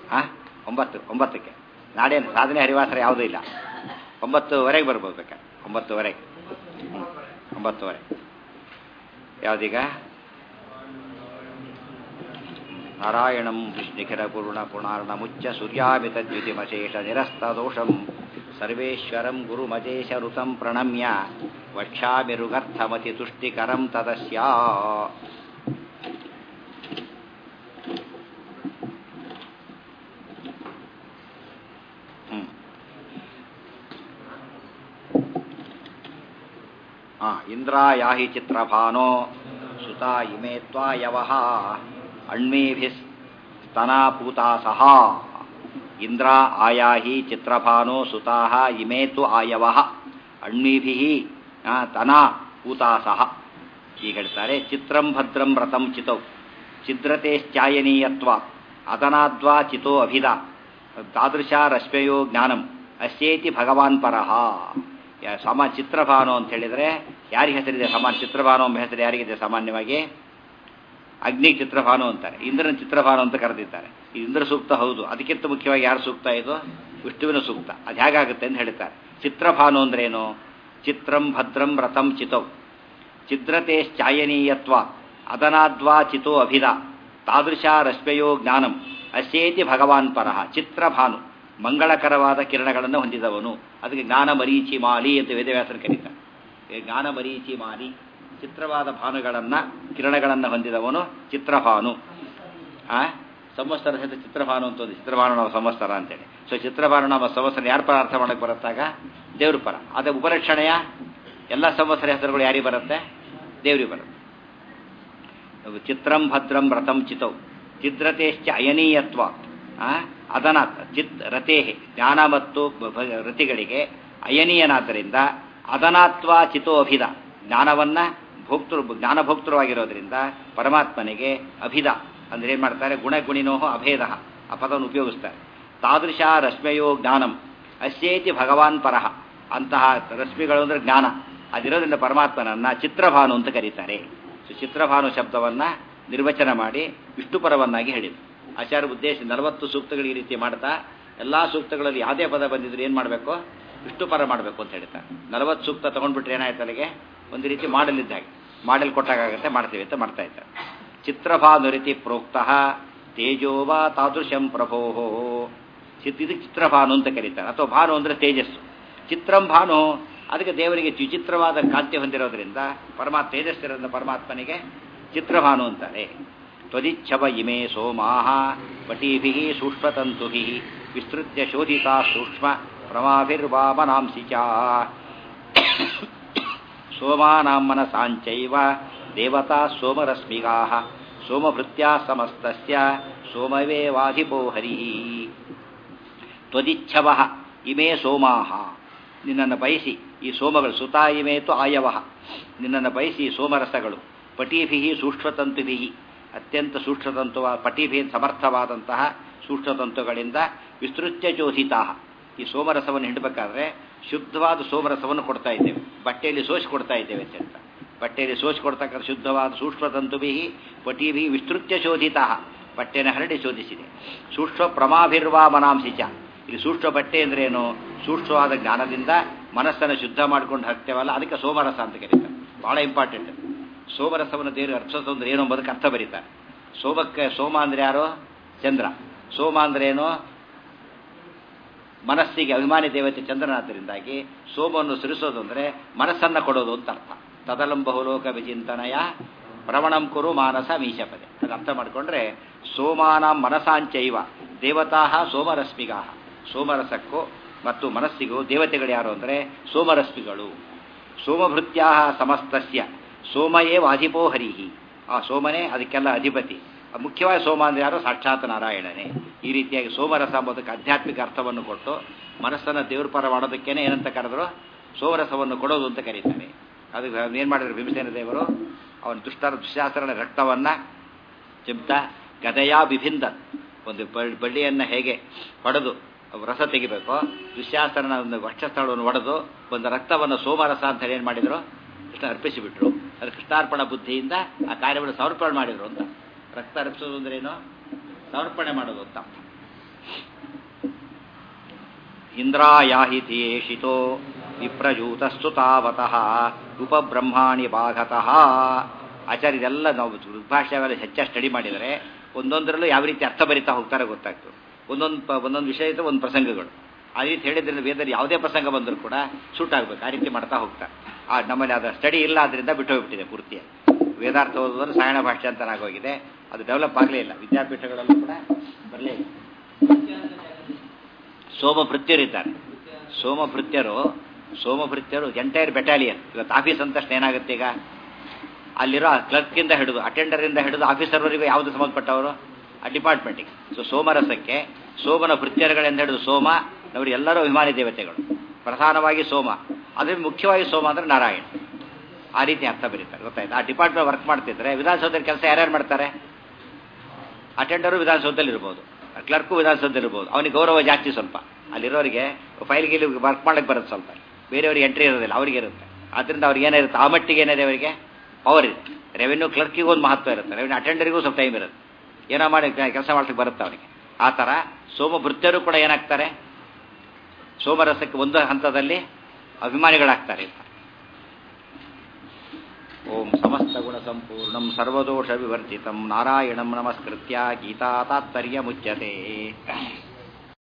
ಹಾಂ ಒಂಬತ್ತು ಒಂಬತ್ತಕ್ಕೆ ನಾಡೇನು ಸಾಧನೆ ಹರಿವಾಸರ ಯಾವುದೂ ಇಲ್ಲ ಒಂಬತ್ತುವರೆಗೆ ಬರ್ಬೋದು ಬೇಕಾದ್ರೆ ಒಂಬತ್ತುವರೆಗೆ ಹ್ಞೂ ಒಂಬತ್ತುವರೆ ಯಾವುದೀಗ ನಾರಾಯಣಂ ವಿಷ್ಣಿಖರ ಪೂರ್ಣ ಪುಣಾರ್ಣ ಮುಚ್ಚ ಸೂರ್ಯಾಮಿತದ್ಯುತಿಮಶೇಷ ನಿರಸ್ತದೋಷಂ ಸರ್ವೇಶ್ವರಂ ಗುರುಮಜೇಶ ಋತಂ ಪ್ರಣಮ್ಯ ವಕ್ಷ್ಯಾಮಿರುಗರ್ಥಮತಿ ತುಷ್ಟಿಕರಂ ತದಸ್ಯ ಹ್ಮ್. ಆ, ಇಂದ್ರಾಯಾಹಿ ಚಿತ್ರಭಾನೋ ಸುತ ಇಮೇ ತ್ವಾಯವಃ ಅಣ್ಮೀಭಿಸ್ತನಾಪೂತಾ ಸಹ ಇಂದ್ರ ಆಯಾಹಿ ಚಿತ್ರಭಾನೋ ಸುತಾಹ ಇಮೇ ತು ಆಯವಃ ಅಣ್ಮೀಭಿ ತನಾ ಪೂತಾ ಸಹ ಈಗ ಹೇಳ್ತಾರೆ ಚಿತ್ರಂ ಭದ್ರಂ ವ್ರತಂ ಚಿತೌ ಛಿದ್ರತೆಶ್ಚಾಯನೀಯತ್ವ ಅದನಾದ್ವಾ ಚಿತೋ ಅಭಿದ ತಾದೃಶ ರಶ್ಮಯೋ ಜ್ಞಾನಂ ಅಸ್ಯೇತಿ ಭಗವಾನ್ ಪರಹ ಯಾ- ಸಮ ಚಿತ್ರಭಾನು ಅಂತ ಹೇಳಿದರೆ ಯಾರಿಗೆ ಹೆಸರಿದೆ ಸಮಾನ ಚಿತ್ರಭಾನು ಎಂಬ ಹೆಸರು ಯಾರಿಗಿದೆ ಸಾಮಾನ್ಯವಾಗಿ ಅಗ್ನಿ ಚಿತ್ರಭಾನು ಅಂತಾರೆ ಇಂದ್ರನ ಚಿತ್ರಭಾನು ಅಂತ ಕರೆದಿದ್ದಾರೆ ಈ ಇಂದ್ರ ಸೂಕ್ತ ಹೌದು ಅದಕ್ಕಿಂತ ಮುಖ್ಯವಾಗಿ ಯಾರು ಸೂಕ್ತ ಇದು ವಿಷ್ಣುವಿನ ಸೂಕ್ತ ಅದು ಹೇಗಾಗುತ್ತೆ ಅಂತ ಹೇಳ್ತಾರೆ ಚಿತ್ರಭಾನು ಅಂದ್ರೇನು ಚಿತ್ರಂ ಭದ್ರಂ ವ್ರತಂ ಚಿತೌ ಛಿದ್ರತೆಶ್ಚಾಯನೀಯತ್ವ ಅದನಾದ್ವಾ ಚಿತೋ ಅಭಿದ ತಾದೃಶ ರಶ್ಮಯೋ ಜ್ಞಾನಂ ಅಸ್ಯೇತಿ ಭಗವಾನ್ ಪರಹ ಚಿತ್ರಭಾನು ಮಂಗಳಕರವಾದ ಕಿರಣಗಳನ್ನು ಹೊಂದಿದವನು ಅದಕ್ಕೆ ಜ್ಞಾನ ಮರೀಚಿ ಮಾಲಿ ಅಂತ ವೇದವ್ಯಾಸರು ಕರೀತಾರೆ ಈ ಜ್ಞಾನ ಮರೀಚಿ ಮಾಲಿ ಚಿತ್ರವಾದ ಭಾನುಗಳನ್ನು ಕಿರಣಗಳನ್ನು ಹೊಂದಿದವನು ಚಿತ್ರಭಾನು ಆ ಸಂವತ್ಸರ ಸಹಿತ ಚಿತ್ರಭಾನು ಅಂತ ಒಂದು ಚಿತ್ರಭಾನು ನಾವು ಸಂವತ್ಸರ ಅಂತೇಳಿ ಸೊ ಚಿತ್ರಭಾನು ನಮ್ಮ ಸಂವತ್ಸರ ಯಾರ ಪರ ಅರ್ಥ ಮಾಡಕ್ಕೆ ಬರುತ್ತಾಗ ದೇವ್ರ ಪರ ಅದೇ ಉಪಲಕ್ಷಣೆಯ ಎಲ್ಲ ಸಂವತ್ಸರ ಹೆಸರುಗಳು ಯಾರಿಗೆ ಬರುತ್ತೆ ದೇವ್ರಿಗೆ ಬರುತ್ತೆ ಚಿತ್ರಂ ಭದ್ರಂ ವ್ರತಂ ಚಿತೌ ಚಿದ್ರತೆಶ್ಚ ಅಯನೀಯತ್ವ ಆ, ಅದನಾತ್ ಚಿತ್ ರತೇ ಜ್ಞಾನ ಮತ್ತು ಬ- ಬ- ರತಿಗಳಿಗೆ ಅಯನೀಯನಾದ್ದರಿಂದ ಅದನಾತ್ವ ಚಿತೋ ಅಭಿದ ಜ್ಞಾನವನ್ನ ಭೋಕ್ತೃ ಜ್ಞಾನಭೋಕ್ತೃವಾಗಿರೋದ್ರಿಂದ ಪರಮಾತ್ಮನಿಗೆ ಅಭಿದ ಅಂದ್ರೆ ಏನ್ ಮಾಡ್ತಾರೆ ಗುಣಗುಣಿನೋ ಅಭೇದ ಆ ಪದವನ್ನು ಉಪಯೋಗಿಸ್ತಾರೆ ತಾದೃಶ ರಶ್ಮಯೋ ಜ್ಞಾನಂ ಅಸ್ಯೇತಿ ಭಗವಾನ್ ಪರಹ ಅಂತಹ ರಶ್ಮಿಗಳು ಅಂದ್ರೆ ಜ್ಞಾನ ಅದಿರೋದ್ರಿಂದ ಪರಮಾತ್ಮನನ್ನ ಚಿತ್ರಭಾನು ಅಂತ ಕರೀತಾರೆ ಸೊ ಚಿತ್ರಭಾನು ಶಬ್ದವನ್ನ ನಿರ್ವಚನ ಮಾಡಿ ವಿಷ್ಣುಪರವನ್ನಾಗಿ ಹೇಳಿದರು ಆಚಾರ್ಯ ಉದ್ದೇಶ ನಲವತ್ತು ಸೂಕ್ತಗಳು ಈ ರೀತಿ ಮಾಡ್ತಾ ಎಲ್ಲಾ ಸೂಕ್ತಗಳಲ್ಲಿ ಯಾವುದೇ ಪದ ಬಂದಿದ್ರು ಏನು ಮಾಡಬೇಕು ವಿಷ್ಣುಪರ ಮಾಡಬೇಕು ಅಂತ ಹೇಳ್ತಾರೆ ನಲವತ್ತು ಸೂಕ್ತ ತಗೊಂಡ್ಬಿಟ್ರೆ ಏನಾಯ್ತು ಅಲ್ಲಿಗೆ ಒಂದು ರೀತಿ ಮಾಡಲ್ ಇದ್ದಾಗೆ ಮಾಡಲ್ ಕೊಟ್ಟಾಗತ್ತೆ ಮಾಡ್ತೀವಿ ಅಂತ ಮಾಡ್ತಾ ಇದ್ದಾರೆ ಚಿತ್ರಭಾನು ರೀತಿ ಪ್ರೋಕ್ತ ತೇಜೋವಾ ತಾದೃಶಂ ಪ್ರಭೋ ಚಿತ್ ಇದು ಚಿತ್ರಭಾನು ಅಂತ ಕರೀತಾರೆ ಅಥವಾ ಭಾನು ಅಂದ್ರೆ ತೇಜಸ್ಸು ಚಿತ್ರಂ ಭಾನು ಅದಕ್ಕೆ ದೇವರಿಗೆ ವಿಚಿತ್ರವಾದ ಕಾಂತಿ ಹೊಂದಿರೋದ್ರಿಂದ ಪರಮಾತ್ಮ ತೇಜಸ್ಸಿರೋದ್ರಿಂದ ಪರಮಾತ್ಮನಿಗೆ ಚಿತ್ರಭಾನು ಅಂತಾರೆ ತ್ವದಿಚ್ಛವ ಇಮೇ ಸೋಮಾಹ ಪಟೀಭಿ ಸೂಕ್ಷ್ಮತಂತುಭಿ ವಿಸ್ತೃತ್ಯ ಶೋಧಿತಾ ಸೂಕ್ಷ್ಮ ಪ್ರಮಾಭಿರ್ವಾಮನಾಂಸಿ ಚ ಸೋಮಾನಾಂ ಮನಸಾಂಚೈವ ದೇವತಾ ಸೋಮರಶ್ಮಿಗಾ ಸೋಮಭೃತ್ಯಾ ಸಮಸ್ತಸ್ಯ ಸೋಮವೇವಾಧಿಪೋ ಹರಿ ತ್ವದಿಚ್ಛವ ಇಮೇ ಸೋಮಾಹ ನಿನ್ನನ್ನು ಬಯಸಿ ಈ ಸೋಮಗಳು ಸುತಾ ಇಮೇತು ಆಯವ ನಿನ್ನನ್ನು ಬಯಸಿ ಈ ಸೋಮರಸಗಳು ಪಟೀಭಿ ಸೂಕ್ಷ್ಮತಂತುಭಿ ಅತ್ಯಂತ ಸೂಕ್ಷ್ಮತಂತುವ ಪಟೀಭಿ ಸಮರ್ಥವಾದಂತಹ ಸೂಕ್ಷ್ಮತಂತುಗಳಿಂದ ವಿಸ್ತೃತ್ಯ ಚೋಧಿತಾ ಈ ಸೋಮರಸವನ್ನು ಹಿಂಡಬೇಕಾದ್ರೆ ಶುದ್ಧವಾದ ಸೋಮರಸವನ್ನು ಕೊಡ್ತಾ ಇದ್ದೇವೆ ಬಟ್ಟೆಯಲ್ಲಿ ಸೋಸಿ ಕೊಡ್ತಾ ಇದ್ದೇವೆ ಅಂತ ಹೇಳ್ತಾರೆ. ಬಟ್ಟೆಯಲ್ಲಿ ಸೋಸಿ ಕೊಡ್ತಕ್ಕಂಥ ಶುದ್ಧವಾದ ಸೂಕ್ಷ್ಮತಂತುಭಿ ಪಟೀಭಿ ವಿಸ್ತೃತ್ಯ ಶೋಧಿತಾ ಬಟ್ಟೆನ ಹರಡಿ ಶೋಧಿಸಿದೆ ಸೂಕ್ಷ್ಮ ಪ್ರಮಾಭಿರ್ವಾ ಮನಾಂಸಿಚ ಇಲ್ಲಿ ಸೂಕ್ಷ್ಮ ಬಟ್ಟೆ ಅಂದ್ರೆ ಏನು ಸೂಕ್ಷ್ಮವಾದ ಜ್ಞಾನದಿಂದ ಮನಸ್ಸನ್ನು ಶುದ್ಧ ಮಾಡ್ಕೊಂಡು ಹಾಕ್ತೇವಲ್ಲ ಅದಕ್ಕೆ ಸೋಮರಸ ಅಂತ ಕರೀತಾರೆ ಬಹಳ ಇಂಪಾರ್ಟೆಂಟ್ ಸೋಮರಸವನ್ನು ದೇವರು ಅರ್ಪಿಸೋದು ಅಂದ್ರೆ ಏನು ಎಂಬುದಕ್ಕೆ ಅರ್ಥ ಬರೀತಾರೆ ಸೋಮಕ್ಕೆ ಸೋಮ ಅಂದ್ರೆ ಯಾರು ಚಂದ್ರ ಸೋಮ ಅಂದ್ರೆ ಏನು ಮನಸ್ಸಿಗೆ ಅಭಿಮಾನಿ ದೇವತೆ ಚಂದ್ರನಾದ್ದರಿಂದಾಗಿ ಸೋಮವನ್ನು ಸುರಿಸೋದು ಅಂದ್ರೆ ಮನಸ್ಸನ್ನ ಕೊಡೋದು ಅಂತ ಅರ್ಥ ತದಲಂಬಹುಲೋಕ ವಿಚಿಂತನಯ ಪ್ರವಣಂ ಕುರು ಮಾನಸ ಮೀಶಪದೆ ಅದು ಅರ್ಥ ಮಾಡಿಕೊಂಡ್ರೆ ಸೋಮಾನಾಂ ಮನಸಾಂಚೈವ ದೇವತಾ ಸೋಮರಶ್ಮಿಗಾ ಸೋಮರಸಕ್ಕೂ ಮತ್ತು ಮನಸ್ಸಿಗೂ ದೇವತೆಗಳು ಯಾರು ಅಂದರೆ ಸೋಮರಶ್ಮಿಗಳು ಸೋಮಭೃತ್ಯಾ ಸಮಸ್ತಸ್ಯ ಸೋಮಯೇ ವಾಧಿಪೋ ಹರಿಹಿ ಆ ಸೋಮನೇ ಅದಕ್ಕೆಲ್ಲ ಅಧಿಪತಿ ಆ ಮುಖ್ಯವಾಗಿ ಸೋಮ ಅಂದ್ರೆ ಯಾರು ಸಾಕ್ಷಾತ್ ನಾರಾಯಣನೇ ಈ ರೀತಿಯಾಗಿ ಸೋಮರಸ ಎಂಬುದಕ್ಕೆ ಆಧ್ಯಾತ್ಮಿಕ ಅರ್ಥವನ್ನು ಕೊಟ್ಟು ಮನಸ್ಸನ್ನು ದೇವ್ರ ಪರ ಮಾಡೋದಕ್ಕೇನೆ ಏನಂತ ಕರೆದ್ರು ಸೋಮರಸವನ್ನು ಕೊಡೋದು ಅಂತ ಕರೀತಾರೆ ಅದಕ್ಕೆ ಏನು ಮಾಡಿದ್ರು ಭೀಮಸೇನ ದೇವರು ಅವನ ದುಷ್ಟರ ದುಶ್ಯಾಸರಣ ರಕ್ತವನ್ನ ಚಿಮ್ತ ಗದೆಯಾ ವಿಭಿಂದ ಒಂದು ಬಳ್- ಬಳ್ಳಿಯನ್ನ ಹೇಗೆ ಹೊಡೆದು ರಸ ತೆಗಿಬೇಕು ದುಶ್ಯಾಸನ ಒಂದು ವಕ್ಷಸ್ಥಳವನ್ನು ಒಡೆದು ಒಂದು ರಕ್ತವನ್ನು ಸೋಮರಸ ಅಂತ ಹೇಳಿ ಏನು ಮಾಡಿದ್ರು ಕೃಷ್ಣ ಅರ್ಪಿಸಿಬಿಟ್ರು ಅದು ಕೃಷ್ಣಾರ್ಪಣ ಬುದ್ಧಿಯಿಂದ ಆ ಕಾರ್ಯವನ್ನು ಸಮರ್ಪಣೆ ಮಾಡಿದ್ರು ಅಂತ ರಕ್ತ ಅರ್ಪಿಸೋದು ಅಂದ್ರೆ ಏನು ಸಮರ್ಪಣೆ ಮಾಡೋದು ಅಂತ ಅರ್ಥ. ಇಂದ್ರಾಯಾಹಿತಿ ಏಷಿತೋ ವಿಪ್ರಜೂತಸ್ತು ತಾವತಃ ಉಪಬ್ರಹ್ಮಾಣಿ ಭಾಗತಃ ಆಚಾರ್ಯ ಇದೆಲ್ಲ ನಾವು ಋಗ್ಭಾಷೆವೆಲ್ಲ ಹೆಚ್ಚಾಗಿ ಸ್ಟಡಿ ಮಾಡಿದರೆ ಒಂದೊಂದರಲ್ಲೂ ಯಾವ ರೀತಿ ಅರ್ಥ ಬರಿತಾ ಹೋಗ್ತಾರೆ ಗೊತ್ತಾಗ್ತದೆ ಒಂದೊಂದು ಪ ಒಂದೊಂದು ವಿಷಯ ಇದ್ದರೆ ಒಂದು ಪ್ರಸಂಗಗಳು ಆ ರೀತಿ ಹೇಳಿದ್ರಿಂದ ವೇದದಲ್ಲಿ ಯಾವುದೇ ಪ್ರಸಂಗ ಬಂದರೂ ಕೂಡ ಸೂಟ್ ಆಗಬೇಕು ಆ ರೀತಿ ಮಾಡ್ತಾ ಹೋಗ್ತಾರೆ ಆ ನಮ್ಮಲ್ಲಿ ಅದು ಸ್ಟಡಿ ಇಲ್ಲ ಅದರಿಂದ ಬಿಟ್ಟು ಹೋಗ್ಬಿಟ್ಟಿದೆ ಪೂರ್ತಿಯಾಗಿ ವೇದಾರ್ಥ ಓದಿದ್ರೆ ಸಾಯಣ ಭಾಷೆ ಅಂತ ಆಗೋಗಿದೆ ಅದು ಡೆವಲಪ್ ಆಗಲೇ ಇಲ್ಲ ವಿದ್ಯಾಪೀಠಗಳಲ್ಲೂ ಕೂಡ ಬರಲೇ ಇಲ್ಲ ಸೋಮಭೃತ್ಯರಿದ್ದಾರೆ ಸೋಮಭೃತ್ಯರು ಸೋಮಭೃತ್ಯರು ಎಂಟೈರ್ ಬೆಟಾಲಿಯನ್ ಇವತ್ತು ಆಫೀಸ್ ಅಂತ ತಕ್ಷಣ ಏನಾಗುತ್ತೆ ಈಗ ಅಲ್ಲಿರೋ ಕ್ಲರ್ಕಿಂದ ಹಿಡಿದು ಅಟೆಂಡರಿಂದ ಹಿಡಿದು ಆಫೀಸರ್ವರೆಗೂ ಯಾವುದು ಸಂಬಂಧಪಟ್ಟವರು ಆ ಡಿಪಾರ್ಟ್ಮೆಂಟಿಗೆ ಸೊ ಸೋಮರಸಕ್ಕೆ ಸೋಮನ ಭೃತ್ಯರುಗಳೆಂದು ಹಿಡಿದು ಸೋಮ ಅವರು ಎಲ್ಲರೂ ಅಭಿಮಾನಿ ದೇವತೆಗಳು ಪ್ರಧಾನವಾಗಿ ಸೋಮ ಅದೇ ಮುಖ್ಯವಾಗಿ ಸೋಮ ಅಂದರೆ ನಾರಾಯಣ ಆ ರೀತಿ ಅರ್ಥ ಬರೀತಾರೆ ಗೊತ್ತಾಯ್ತು ಆ ಡಿಪಾರ್ಟ್ಮೆಂಟ್ ವರ್ಕ್ ಮಾಡ್ತಿದ್ರೆ ವಿಧಾನಸೌಧದಲ್ಲಿ ಕೆಲಸ ಯಾರ್ಯಾರು ಮಾಡ್ತಾರೆ ಅಟೆಂಡರು ವಿಧಾನಸೌಧದಲ್ಲಿ ಇರ್ಬೋದು ಕ್ಲರ್ಕು ವಿಧಾನಸೌಧದಲ್ಲಿ ಇರ್ಬೋದು ಅವನಿಗೆ ಗೌರವ ಜಾಸ್ತಿ ಸ್ವಲ್ಪ ಅಲ್ಲಿರೋರಿಗೆ ಫೈಲ್ ಗಿಲ್ ವರ್ಕ್ ಮಾಡಕ್ಕೆ ಬರುತ್ತೆ ಸ್ವಲ್ಪ ಬೇರೆಯವರಿಗೆ ಎಂಟ್ರಿ ಇರೋದಿಲ್ಲ ಅವರಿಗೆ ಇರುತ್ತೆ ಆದ್ದರಿಂದ ಅವ್ರಿಗೆ ಏನಿರುತ್ತೆ ಆ ಮಟ್ಟಿಗೆ ಏನಿದೆ ಅವರಿಗೆ ಪವರ್ ಇರುತ್ತೆ ರೆವೆನ್ಯೂ ಕ್ಲರ್ಕಿಗೂ ಒಂದು ಮಹತ್ವ ಇರುತ್ತೆ ರೆವೆನ್ಯೂ ಅಟೆಂಡರಿಗೂ ಸ್ವಲ್ಪ ಟೈಮ್ ಇರುತ್ತೆ ಏನೋ ಮಾಡಿ ಕೆಲಸ ಮಾಡ್ಲಿಕ್ಕೆ ಬರುತ್ತೆ ಅವನಿಗೆ ಆ ಥರ ಸೋಮಭೃತ್ಯರು ಕೂಡ ಏನಾಗ್ತಾರೆ ಸೋಮರಸಕ್ಕೆ ಒಂದು ಹಂತದಲ್ಲಿ ಅಭಿಮಾನಿಗಳಾಗ್ತಾರೆ ಓಂ ಸಮಸ್ತ ಗುಣ ಸಂಪೂರ್ಣಂ ಸರ್ವದೋಷ ವಿವರ್ಜಿತಂ ನಾರಾಯಣಂ ನಮಸ್ಕೃತ್ಯ ಗೀತಾ ತಾತ್ಪರ್ಯ ಮುಚ್ಯತೆ